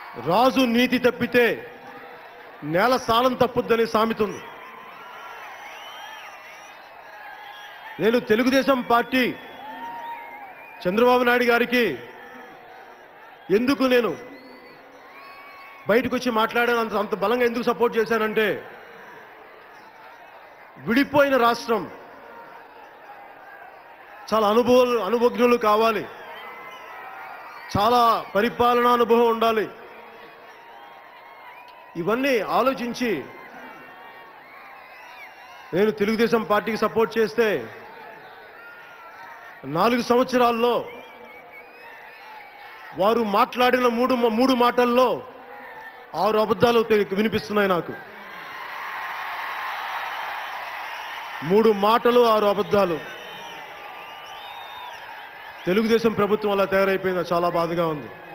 రాజు నీతి తప్పితే నేల సాలం తప్పుద్దని సామెత ఉంది నేను తెలుగుదేశం పార్టీ చంద్రబాబు నాయుడు గారికి ఎందుకు నేను బయటకు వచ్చి మాట్లాడాను అంత అంత బలంగా ఎందుకు సపోర్ట్ చేశానంటే విడిపోయిన రాష్ట్రం చాలా అనుభవాలు అనుభజ్ఞులు కావాలి చాలా పరిపాలనా అనుభవం ఉండాలి ఇవన్నీ ఆలోచించి నేను తెలుగుదేశం పార్టీకి సపోర్ట్ చేస్తే నాలుగు సంవత్సరాల్లో వారు మాట్లాడిన మూడు మూడు మాటల్లో ఆరు అబద్ధాలు తె- వినిపిస్తున్నాయి నాకు మూడు మాటలు ఆరు అబద్ధాలు తెలుగుదేశం ప్రభుత్వం అలా తయారైపోయింది చాలా బాధగా ఉంది